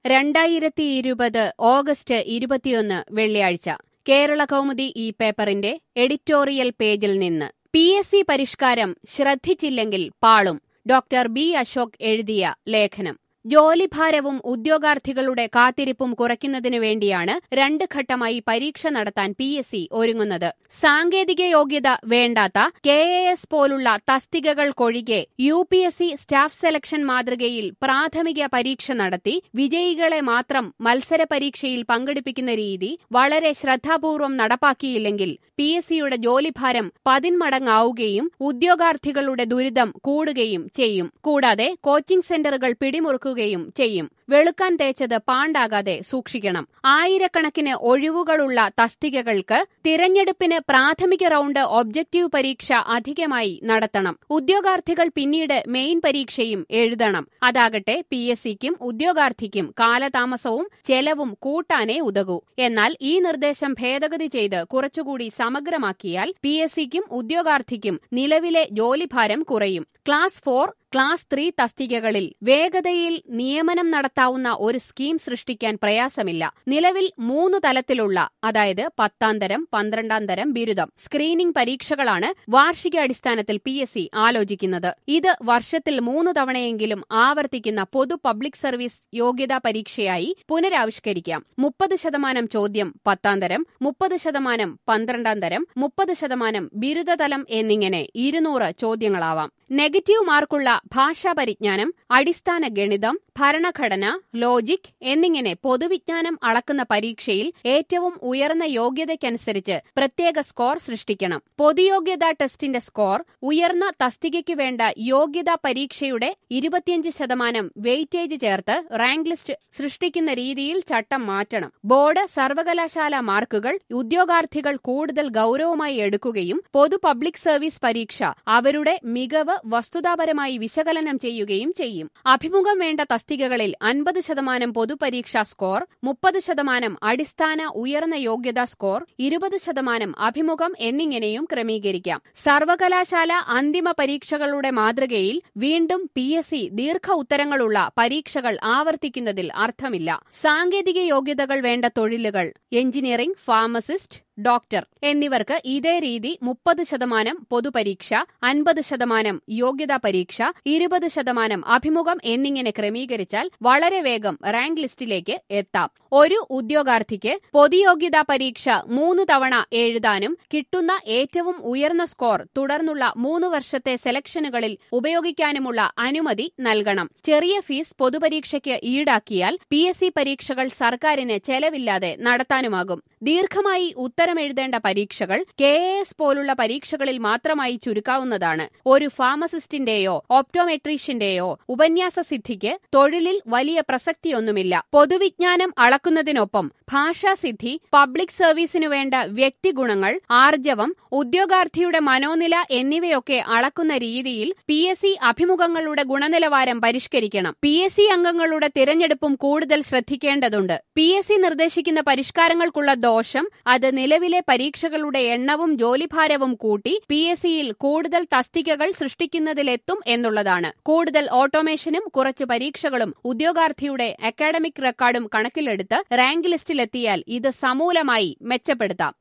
രണ്ടായിരത്തി ഇരുപത് ഓഗസ്റ്റ് ഇരുപത്തിയൊന്ന് വെള്ളിയാഴ്ച കേരള കൗമുദി ഈ പേപ്പറിന്റെ എഡിറ്റോറിയൽ പേജിൽ നിന്ന് പി എസ് സി പരിഷ്കാരം ശ്രദ്ധിച്ചില്ലെങ്കിൽ പാളും ഡോക്ടർ ബി അശോക് എഴുതിയ ലേഖനം ജോലിഭാരവും ഉദ്യോഗാർത്ഥികളുടെ കാത്തിരിപ്പും കുറയ്ക്കുന്നതിനു വേണ്ടിയാണ് രണ്ട് ഘട്ടമായി പരീക്ഷ നടത്താൻ പി എസ് സി ഒരുങ്ങുന്നത് സാങ്കേതിക യോഗ്യത വേണ്ടാത്ത കെ എ എസ് പോലുള്ള തസ്തികകൾക്കൊഴികെ U P S C staff selection മാതൃകയിൽ പ്രാഥമിക പരീക്ഷ നടത്തി വിജയികളെ മാത്രം മത്സര പരീക്ഷയിൽ പങ്കെടുപ്പിക്കുന്ന രീതി വളരെ ശ്രദ്ധാപൂർവം നടപ്പാക്കിയില്ലെങ്കിൽ പി എസ് സിയുടെ ജോലിഭാരം പതിന്മടങ്ങാവുകയും ഉദ്യോഗാർത്ഥികളുടെ ദുരിതം കൂടുകയും ചെയ്യും കൂടാതെ കോച്ചിംഗ് സെന്ററുകൾ പിടിമുറുക്കുകയും ചെയ്യും വെളുക്കാൻ തേച്ചത് പാണ്ടാകാതെ സൂക്ഷിക്കണം ആയിരക്കണക്കിന് ഒഴിവുകളുള്ള തസ്തികകൾക്ക് തിരഞ്ഞെടുപ്പിന് പ്രാഥമിക റൌണ്ട് ഒബ്ജക്റ്റീവ് പരീക്ഷ അധികമായി നടത്തണം ഉദ്യോഗാർത്ഥികൾ പിന്നീട് മെയിൻ പരീക്ഷയും എഴുതണം അതാകട്ടെ പി എസ് സിക്കും ഉദ്യോഗാർത്ഥിക്കും കാലതാമസവും ചെലവും കൂട്ടാനേ ഉതകൂ എന്നാൽ ഈ നിർദ്ദേശം ഭേദഗതി ചെയ്ത് കുറച്ചുകൂടി സമഗ്രമാക്കിയാൽ പി എസ് സിക്കും ഉദ്യോഗാർത്ഥിക്കും നിലവിലെ ജോലിഭാരം കുറയും ക്ലാസ് ഫോർ ക്ലാസ് ത്രീ തസ്തികകളിൽ വേഗതയിൽ നിയമനം നടത്താവുന്ന ഒരു സ്കീം സൃഷ്ടിക്കാൻ പ്രയാസമില്ല നിലവിൽ മൂന്ന് തലത്തിലുള്ള അതായത് പത്താം തരം പന്ത്രണ്ടാം തരം ബിരുദം സ്ക്രീനിംഗ് പരീക്ഷകളാണ് വാർഷികാടിസ്ഥാനത്തിൽ പി എസ് സി ആലോചിക്കുന്നത് ഇത് വർഷത്തിൽ മൂന്ന് തവണയെങ്കിലും ആവർത്തിക്കുന്ന പൊതു പബ്ലിക് സർവീസ് യോഗ്യതാ പരീക്ഷയായി പുനരാവിഷ്കരിക്കാം മുപ്പത് ശതമാനം ചോദ്യം പത്താം തരം മുപ്പത് ശതമാനം പന്ത്രണ്ടാം തരം മുപ്പത് ശതമാനം ബിരുദതലം എന്നിങ്ങനെ ഇരുന്നൂറ് ചോദ്യങ്ങളാവാം നെഗറ്റീവ് മാർക്കുള്ള ഭാഷാ പരിജ്ഞാനം അടിസ്ഥാന ഗണിതം ഭരണഘടന ലോജിക് എന്നിങ്ങനെ പൊതുവിജ്ഞാനം അളക്കുന്ന പരീക്ഷയിൽ ഏറ്റവും ഉയർന്ന യോഗ്യതയ്ക്കനുസരിച്ച് പ്രത്യേക സ്കോർ സൃഷ്ടിക്കണം പൊതുയോഗ്യതാ ടെസ്റ്റിന്റെ സ്കോർ ഉയർന്ന തസ്തികയ്ക്ക് വേണ്ട യോഗ്യതാ പരീക്ഷയുടെ ഇരുപത്തിയഞ്ച് ശതമാനം വെയിറ്റേജ് ചേർത്ത് റാങ്ക് ലിസ്റ്റ് സൃഷ്ടിക്കുന്ന രീതിയിൽ ചട്ടം മാറ്റണം ബോർഡ് സർവകലാശാല മാർക്കുകൾ ഉദ്യോഗാർത്ഥികൾ കൂടുതൽ ഗൌരവമായി എടുക്കുകയും പൊതു പബ്ലിക് സർവീസ് പരീക്ഷ അവരുടെ മികവ് വസ്തുതാപരമായി വിശകലനം ചെയ്യുകയും ചെയ്യും അഭിമുഖം വേണ്ട തസ്തികകളിൽ അൻപത് ശതമാനം പൊതുപരീക്ഷാ സ്കോർ മുപ്പത് ശതമാനം അടിസ്ഥാന ഉയർന്ന യോഗ്യതാ സ്കോർ ഇരുപത് ശതമാനം അഭിമുഖം എന്നിങ്ങനെയും ക്രമീകരിക്കാം സർവകലാശാല അന്തിമ പരീക്ഷകളുടെ മാതൃകയിൽ വീണ്ടും പി എസ് സി ദീർഘ ഉത്തരങ്ങളുള്ള പരീക്ഷകൾ ആവർത്തിക്കുന്നതിൽ അർത്ഥമില്ല സാങ്കേതിക യോഗ്യതകൾ വേണ്ട തൊഴിലുകൾ എഞ്ചിനീയറിംഗ് ഫാർമസിസ്റ്റ് ഡോക്ടർ എന്നിവർക്ക് ഇതേ രീതി മുപ്പത് ശതമാനം പൊതുപരീക്ഷ അൻപത് ശതമാനം യോഗ്യതാ പരീക്ഷ ഇരുപത് ശതമാനം അഭിമുഖം എന്നിങ്ങനെ ക്രമീകരിച്ചാൽ വളരെ വേഗം റാങ്ക് ലിസ്റ്റിലേക്ക് എത്താം ഒരു ഉദ്യോഗാർത്ഥിക്ക് പൊതുയോഗ്യതാ പരീക്ഷ മൂന്ന് തവണ എഴുതാനും കിട്ടുന്ന ഏറ്റവും ഉയർന്ന സ്കോർ തുടർന്നുള്ള മൂന്ന് വർഷത്തെ സെലക്ഷനുകളിൽ ഉപയോഗിക്കാനുമുള്ള അനുമതി നൽകണം ചെറിയ ഫീസ് പൊതുപരീക്ഷയ്ക്ക് ഈടാക്കിയാൽ പി എസ് സി പരീക്ഷകൾ സർക്കാരിന് ചെലവില്ലാതെ നടത്താനുമാകും ദീർഘമായി ഉത്തരമെഴുതേണ്ട പരീക്ഷകൾ കെ എ എസ് പോലുള്ള പരീക്ഷകളിൽ മാത്രമായി ചുരുക്കാവുന്നതാണ് ഒരു ഫാർമസിസ്റ്റിന്റെയോ ഓപ്റ്റോമെട്രീഷ്യന്റെയോ ഉപന്യാസ സിദ്ധിക്ക് തൊഴിലിൽ വലിയ പ്രസക്തിയൊന്നുമില്ല പൊതുവിജ്ഞാനം അളക്കുന്നതിനൊപ്പം ഭാഷാസിദ്ധി പബ്ലിക് സർവീസിനു വേണ്ട വ്യക്തിഗുണങ്ങൾ ആർജവം ഉദ്യോഗാർത്ഥിയുടെ മനോനില എന്നിവയൊക്കെ അളക്കുന്ന രീതിയിൽ പി എസ് സി അഭിമുഖങ്ങളുടെ ഗുണനിലവാരം പരിഷ്കരിക്കണം പി എസ് സി അംഗങ്ങളുടെ തിരഞ്ഞെടുപ്പും കൂടുതൽ ശ്രദ്ധിക്കേണ്ടതുണ്ട് പി എസ് സി നിർദ്ദേശിക്കുന്ന പരിഷ്കാരങ്ങൾക്കുള്ള ദോഷം അത് നിലവിലെ പരീക്ഷകളുടെ എണ്ണവും ജോലിഭാരവും കൂട്ടി പി എസ് സിയിൽ കൂടുതൽ തസ്തികകൾ സൃഷ്ടിക്കുന്നതിലെത്തും എന്നുള്ളതാണ് കൂടുതൽ ഓട്ടോമേഷനും കുറച്ച് പരീക്ഷകളും ഉദ്യോഗാർത്ഥിയുടെ അക്കാഡമിക് റെക്കോർഡും കണക്കിലെടുത്ത് റാങ്ക് ലിസ്റ്റിലെത്തിയാൽ ഇത് സമൂലമായി മെച്ചപ്പെടുത്താം